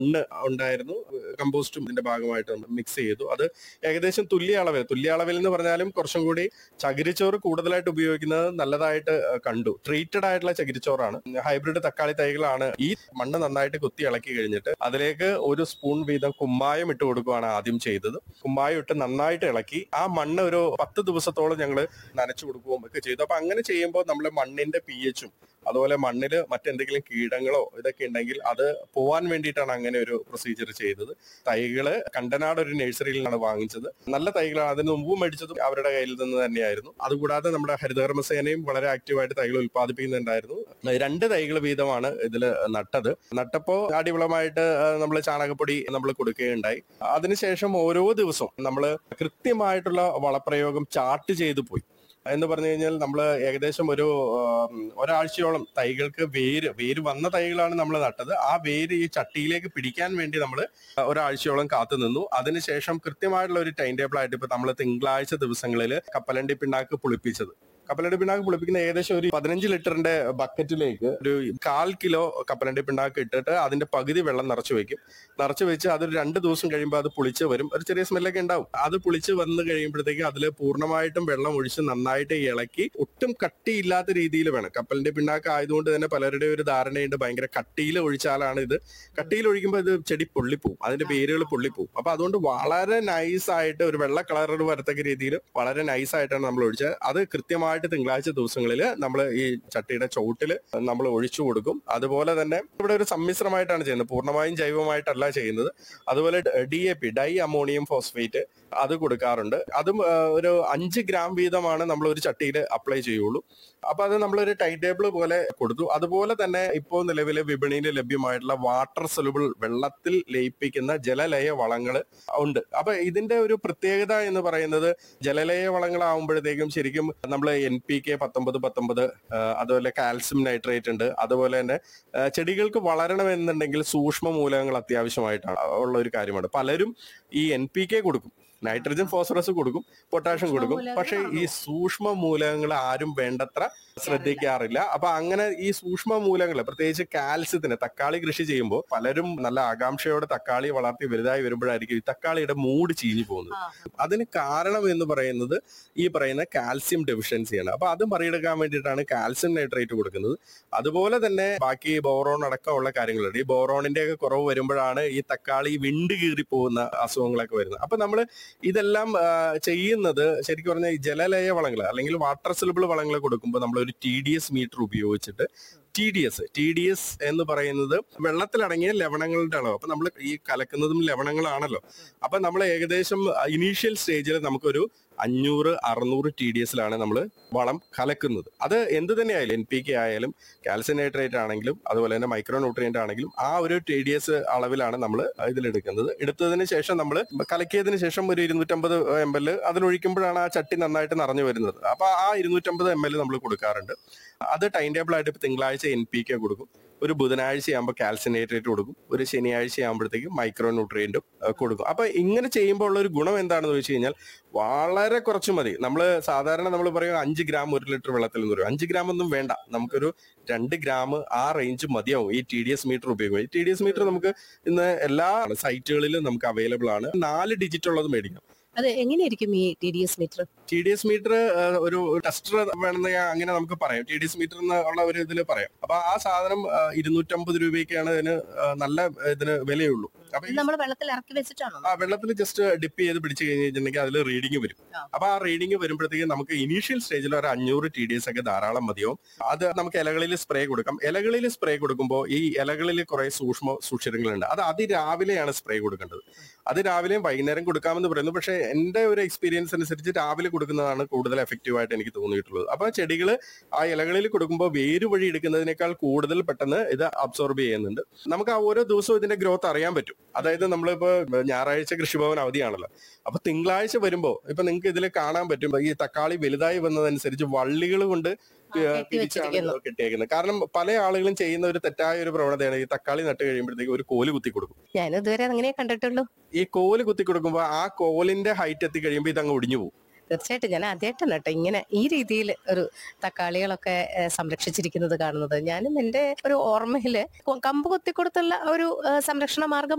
മണ്ണ് ഉണ്ടായിരുന്നു കമ്പോസ്റ്റും ഇതിന്റെ ഭാഗമായിട്ട് മിക്സ് ചെയ്തു അത് ഏകദേശം തുല്യ അളവിൽ തുല്യ അളവിൽ എന്ന് പറഞ്ഞാലും കുറച്ചും കൂടി ചകിരിച്ചോറ് കൂടുതലായിട്ട് ഉപയോഗിക്കുന്നത് നല്ലതായിട്ട് ഏഹ്, കണ്ടു ട്രീറ്റഡ് ആയിട്ടുള്ള ചകിരിച്ചോറാണ് ഹൈബ്രിഡ് തക്കാളി തൈകളാണ് ഈ മണ്ണ് നന്നായിട്ട് കുത്തി ഇളക്കി കഴിഞ്ഞിട്ട് അതിലേക്ക് ഒരു സ്പൂൺ വീതം കുമ്മായം ഇട്ട് കൊടുക്കുകയാണ് ആദ്യം ചെയ്തത് കുമ്മായം ഇട്ട് നന്നായിട്ട് ഇളക്കി ആ മണ്ണ് ഒരു പത്ത് ദിവസത്തോളം ഞങ്ങൾ നനച്ചു കൊടുക്കുകയും ഒക്കെ ചെയ്തു അപ്പൊ അങ്ങനെ ചെയ്യുമ്പോൾ നമ്മൾ മണ്ണിന്റെ പി എച്ചും അതുപോലെ മണ്ണിൽ മറ്റെന്തെങ്കിലും കീടങ്ങളോ ഇതൊക്കെ ഉണ്ടെങ്കിൽ അത് പോവാൻ വേണ്ടിയിട്ടാണ് അങ്ങനെ ഒരു പ്രൊസീജിയർ ചെയ്തത് തൈകള് കണ്ടനാട് ഒരു നഴ്സറിയിൽ നിന്നാണ് വാങ്ങിച്ചത് നല്ല തൈകളാണ് അതിന് മുമ്പ് മേടിച്ചതും അവരുടെ കയ്യിൽ നിന്ന് തന്നെയായിരുന്നു അതുകൂടാതെ നമ്മുടെ ഹരിതകർമ്മസേനയും വളരെ ആക്റ്റീവായിട്ട് തൈകൾ ഉൽപ്പാദിപ്പിക്കുന്നുണ്ടായിരുന്നു രണ്ട് തൈകൾ വീതമാണ് ഇതിൽ നട്ടത് നട്ടപ്പോ അടിവളമായിട്ട് നമ്മൾ ചാണകപ്പൊടി നമ്മൾ കൊടുക്കുകയുണ്ടായി അതിനുശേഷം ഓരോ ദിവസവും നമ്മൾ കൃത്യമായിട്ടുള്ള വളപ്രയോഗം ചാർട്ട് ചെയ്തു പോയി എന്ന് പറഞ്ഞു കഴിഞ്ഞാൽ നമ്മൾ ഏകദേശം ഒരു ആം, ഒരാഴ്ചയോളം തൈകൾക്ക് വേര് വേര് വന്ന തൈകളാണ് നമ്മൾ നട്ടത് ആ വേര് ഈ ചട്ടിയിലേക്ക് പിടിക്കാൻ വേണ്ടി നമ്മൾ ഒരാഴ്ചയോളം കാത്തു നിന്നു അതിനുശേഷം കൃത്യമായിട്ടുള്ള ഒരു ടൈം ടേബിൾ ആയിട്ട് ഇപ്പൊ നമ്മൾ തിങ്കളാഴ്ച ദിവസങ്ങളിൽ കപ്പലണ്ടി പിണ്ണാക്ക് പുളിപ്പിച്ചത് കപ്പലണ്ടി പിണ്ണാക്ക് പുളിപ്പിക്കുന്ന ഏകദേശം ഒരു പതിനഞ്ച് ലിറ്ററിന്റെ ബക്കറ്റിലേക്ക് ഒരു കാൽ കിലോ കപ്പലണ്ടി പിണ്ണാക്ക് ഇട്ടിട്ട് അതിന്റെ പകുതി വെള്ളം നിറച്ചു വെക്കും നിറച്ചു വെച്ച് അതൊരു രണ്ട് ദിവസം കഴിയുമ്പോൾ അത് പുളിച്ച് വരും ഒരു ചെറിയ സ്മെല്ലൊക്കെ ഉണ്ടാവും അത് പുളിച്ച് വന്ന് കഴിയുമ്പോഴത്തേക്ക് അതിൽ പൂർണ്ണമായിട്ടും വെള്ളം ഒഴിച്ച് നന്നായിട്ട് ഇളക്കി ഒട്ടും കട്ടിയില്ലാത്ത രീതിയിൽ വേണം കപ്പലിന്റെ പിണ്ണാക്ക് ആയതുകൊണ്ട് തന്നെ പലരുടെയും ഒരു ധാരണയുണ്ട് ഭയങ്കര കട്ടിയിൽ ഒഴിച്ചാലാണ് ഇത് കട്ടിയിൽ ഒഴിക്കുമ്പോൾ ഇത് ചെടി പൊള്ളിപ്പോവും അതിന്റെ വേരുകൾ പൊള്ളിപ്പോവും അപ്പൊ അതുകൊണ്ട് വളരെ നൈസ് ആയിട്ട് ഒരു വെള്ള കളറിൽ വരത്തക്ക രീതിയിൽ വളരെ നൈസ് ആയിട്ടാണ് നമ്മൾ ഒഴിച്ചത് അത് കൃത്യമായിട്ട് തിങ്കളാഴ്ച ദിവസങ്ങളിൽ നമ്മൾ ഈ ചട്ടിയുടെ ചുവട്ടിൽ നമ്മൾ ഒഴിച്ചു കൊടുക്കും അതുപോലെ തന്നെ ഇവിടെ ഒരു സമ്മിശ്രമായിട്ടാണ് ചെയ്യുന്നത് പൂർണ്ണമായും ജൈവമായിട്ടല്ല ചെയ്യുന്നത് അതുപോലെ D A P di ammonium phosphate അത് കൊടുക്കാറുണ്ട് അതും ആ, ഒരു അഞ്ച് ഗ്രാം വീതമാണ് നമ്മൾ ഒരു ചട്ടിയിൽ അപ്ലൈ ചെയ്യുള്ളൂ അപ്പൊ അത് നമ്മളൊരു ടൈം ടേബിൾ പോലെ കൊടുത്തു അതുപോലെ തന്നെ ഇപ്പോൾ നിലവിൽ വിപണിയിൽ ലഭ്യമായിട്ടുള്ള വാട്ടർ സൊലുബിൾ വെള്ളത്തിൽ ലയിപ്പിക്കുന്ന ജലലയ വളങ്ങൾ ഉണ്ട് അപ്പൊ ഇതിന്റെ ഒരു പ്രത്യേകത എന്ന് പറയുന്നത് ജലലയ വളങ്ങളാവുമ്പോഴത്തേക്കും ശരിക്കും നമ്മൾ എൻ പി കെ പത്തൊമ്പത് പത്തൊമ്പത് അതുപോലെ കാൽസ്യം നൈട്രേറ്റ് ഉണ്ട് അതുപോലെ തന്നെ ആ, ചെടികൾക്ക് വളരണമെന്നുണ്ടെങ്കിൽ സൂക്ഷ്മ മൂലകങ്ങൾ അത്യാവശ്യമായിട്ടാണ് ഉള്ള ഒരു കാര്യമാണ് പലരും ഈ എൻ പി കെ കൊടുക്കും നൈട്രജൻ ഫോസ്ഫറസ് കൊടുക്കും പൊട്ടാഷ്യം കൊടുക്കും മൂലകങ്ങൾ പക്ഷെ ഈ സൂക്ഷ്മ മൂലകങ്ങൾ ആരും വേണ്ടത്ര ശ്രദ്ധിക്കാറില്ല അപ്പൊ അങ്ങനെ ഈ സൂക്ഷ്മ മൂലകങ്ങൾ പ്രത്യേകിച്ച് കാൽസ്യത്തിന് തക്കാളി കൃഷി ചെയ്യുമ്പോൾ പലരും നല്ല ആകാംക്ഷയോടെ തക്കാളി വളർത്തി വലുതായി വരുമ്പോഴായിരിക്കും ഈ തക്കാളിയുടെ മൂട് ചീഞ്ഞു പോകുന്നത് ആ. അതിന് കാരണം എന്ന് പറയുന്നത് ഈ പറയുന്ന കാൽസ്യം ഡെഫിഷ്യൻസിയാണ് അപ്പൊ അത് മറികടക്കാൻ വേണ്ടിയിട്ടാണ് കാൽസ്യം നൈട്രേറ്റ് കൊടുക്കുന്നത് അതുപോലെ തന്നെ ബാക്കി ബോറോൺ അടക്കമുള്ള കാര്യങ്ങളുണ്ട് ഈ ബോറോണിന്റെ ഒക്കെ കുറവ് വരുമ്പോഴാണ് ഈ തക്കാളി വിണ്ട് കീറി പോകുന്ന അസുഖങ്ങളൊക്കെ വരുന്നത് അപ്പൊ നമ്മൾ ഇതെല്ലാം ആ, ചെയ്യുന്നത് ശരിക്കും പറഞ്ഞാൽ ഈ ജലലയ വളങ്ങൾ അല്ലെങ്കിൽ വാട്ടർ സിലബിൾ വളങ്ങൾ കൊടുക്കുമ്പോൾ നമ്മൾ ഒരു ടി ഡി എസ് മീറ്റർ ഉപയോഗിച്ചിട്ട് T D S T D S എന്ന് പറയുന്നത് വെള്ളത്തിലടങ്ങിയ ലവണങ്ങളുടെ അളവ് അപ്പൊ നമ്മൾ ഈ കലക്കുന്നതും ലവണങ്ങളാണല്ലോ അപ്പൊ നമ്മൾ ഏകദേശം ഇനീഷ്യൽ സ്റ്റേജിൽ നമുക്കൊരു അഞ്ഞൂറ് അറുന്നൂറ് ടി ഡി എസിലാണ് നമ്മൾ വളം കലക്കുന്നത് അത് എന്ത് തന്നെയായാലും എൻ പി കെ ആയാലും കാൽസ്യം നൈട്രേറ്റ് ആണെങ്കിലും അതുപോലെ തന്നെ മൈക്രോ ന്യൂട്രിയന്റ് ആണെങ്കിലും ആ ഒരു ടി ഡി എസ് അളവിലാണ് നമ്മൾ ഇതിലെടുക്കുന്നത് എടുത്തതിന് ശേഷം നമ്മൾ കലക്കിയതിന് ശേഷം ഒരു ഇരുന്നൂറ്റമ്പത് എം എൽ അതിലൊഴിക്കുമ്പോഴാണ് ആ ചട്ടി നന്നായിട്ട് നിറഞ്ഞു വരുന്നത് അപ്പൊ ആ ഇരുന്നൂറ്റമ്പത് എം എൽ നമ്മൾ കൊടുക്കാറുണ്ട് അത് ടൈം ടേബിൾ ആയിട്ട് ഇപ്പൊ തിങ്കളാഴ്ച എൻ പി കെ കൊടുക്കും ഒരു ബുധനാഴ്ച ആകുമ്പോൾ കാൽസ്യം നൈട്രേറ്റ് കൊടുക്കും ഒരു ശനിയാഴ്ച ആകുമ്പോഴത്തേക്കും മൈക്രോ ന്യൂട്രിയന്റും കൊടുക്കും അപ്പൊ ഇങ്ങനെ ചെയ്യുമ്പോൾ ഉള്ള ഒരു ഗുണം എന്താണെന്ന് വെച്ച് കഴിഞ്ഞാൽ വളരെ കുറച്ച് മതി നമ്മൾ സാധാരണ നമ്മൾ പറയും അഞ്ച് ഗ്രാം ഒരു ലിറ്റർ വെള്ളത്തിൽ എന്ന് പറയും അഞ്ച് ഗ്രാം ഒന്നും വേണ്ട നമുക്കൊരു രണ്ട് ഗ്രാം ആ റേഞ്ച് മതിയാവും ഈ ടി ഡി എസ് മീറ്റർ ഉപയോഗിക്കും ഈ ടി ഡി എസ് മീറ്റർ നമുക്ക് ഇന്ന് എല്ലാ സൈറ്റുകളിലും നമുക്ക് അവൈലബിൾ ആണ് നാല് ഡിജിറ്റ് ഉള്ളത് മേടിക്കാം അത് എങ്ങനെയായിരിക്കും ഈ T D S meter T D S meter ഒരു ടെസ്റ്റർ വേണമെന്ന് ഞാൻ അങ്ങനെ നമുക്ക് പറയാം ടി ഡി എസ് മീറ്റർ എന്നുള്ള ഒരു ഇതിൽ പറയാം അപ്പൊ ആ സാധനം ആ, ഇരുന്നൂറ്റമ്പത് രൂപയ്ക്കാണ് ഇതിന് ആ, നല്ല ഇതിന് വിലയുള്ളൂ അപ്പൊ ഈ നമ്മൾ വെള്ളത്തിൽ ഇറക്കി വെച്ചിട്ടാണോ ആ വെള്ളത്തിൽ ജസ്റ്റ് ഡിപ്പ് ചെയ്ത് പിടിച്ചു കഴിഞ്ഞ് കഴിഞ്ഞിട്ടുണ്ടെങ്കിൽ അതിൽ റീഡിങ് വരും ആ. അപ്പൊ ആ റീഡിങ് വരുമ്പോഴത്തേക്കും നമുക്ക് ഇനീഷ്യൽ സ്റ്റേജിൽ ഒരു അഞ്ഞൂറ് ടി ഡി എസ് ഒക്കെ ധാരാളം മതിയാവും അത് നമുക്ക് ഇലകളിൽ സ്പ്രേ കൊടുക്കാം ഇലകളിൽ സ്പ്രേ കൊടുക്കുമ്പോൾ ഈ ഇലകളിൽ കുറെ സൂക്ഷ്മ സൂക്ഷിരങ്ങളുണ്ട് അത് അതിരാവിലെയാണ് സ്പ്രേ കൊടുക്കേണ്ടത് അത് രാവിലെയും വൈകുന്നേരം കൊടുക്കാമെന്ന് പറയുന്നു പക്ഷേ എന്റെ ഒരു എക്സ്പീരിയൻസ് അനുസരിച്ച് രാവിലെ കൊടുക്കുന്നതാണ് കൂടുതൽ എഫക്റ്റീവ് ആയിട്ട് എനിക്ക് തോന്നിയിട്ടുള്ളത് അപ്പൊ ചെടികൾ ആ ഇലകളിൽ കൊടുക്കുമ്പോൾ വേര് വഴി എടുക്കുന്നതിനേക്കാൾ കൂടുതൽ പെട്ടെന്ന് ഇത് അബ്സോർബ് ചെയ്യുന്നുണ്ട് നമുക്ക് ആ ഓരോ ദിവസവും ഇതിന്റെ ഗ്രോത്ത് അറിയാൻ പറ്റും അതായത് നമ്മളിപ്പോ ഞായറാഴ്ച കൃഷിഭവൻ അവധിയാണല്ലോ അപ്പൊ തിങ്കളാഴ്ച വരുമ്പോ ഇപ്പൊ നിങ്ങൾക്ക് ഇതിൽ കാണാൻ പറ്റും ഈ തക്കാളി വലുതായി വന്നതനുസരിച്ച് വള്ളികൾ കൊണ്ട് കെട്ടി തിരിച്ചാണ് വെച്ചിരിക്കുന്നു. ഇത് കെട്ടിയേക്കുന്നത് കാരണം പല ആളുകളും ചെയ്യുന്ന ഒരു തെറ്റായ ഒരു പ്രവണതയാണ് ഈ തക്കാളി നട്ട് കഴിയുമ്പോഴത്തേക്ക് ഒരു കോല് കുത്തി കൊടുക്കും ഞാൻ ഇതുവരെ അങ്ങനെ കണ്ടിട്ടുള്ളൂ ഈ കോല് കുത്തി കൊടുക്കുമ്പോൾ ആ കോലിന്റെ ഹൈറ്റ് എത്തി കഴിയുമ്പോൾ ഇത് അങ്ങ് ഒടിഞ്ഞു പോകും തീർച്ചയായിട്ടും ഞാൻ ആദ്യമായിട്ടാണ് കേട്ടോ ഇങ്ങനെ ഈ രീതിയിൽ ഒരു തക്കാളികളൊക്കെ ഏ, സംരക്ഷിച്ചിരിക്കുന്നത് കാണുന്നത് ഞാനും എൻ്റെ ഒരു ഓർമ്മയില് കൊ- കമ്പ് കൊത്തിക്കൊടുത്തുള്ള ഒരു ഏ, സംരക്ഷണ മാർഗം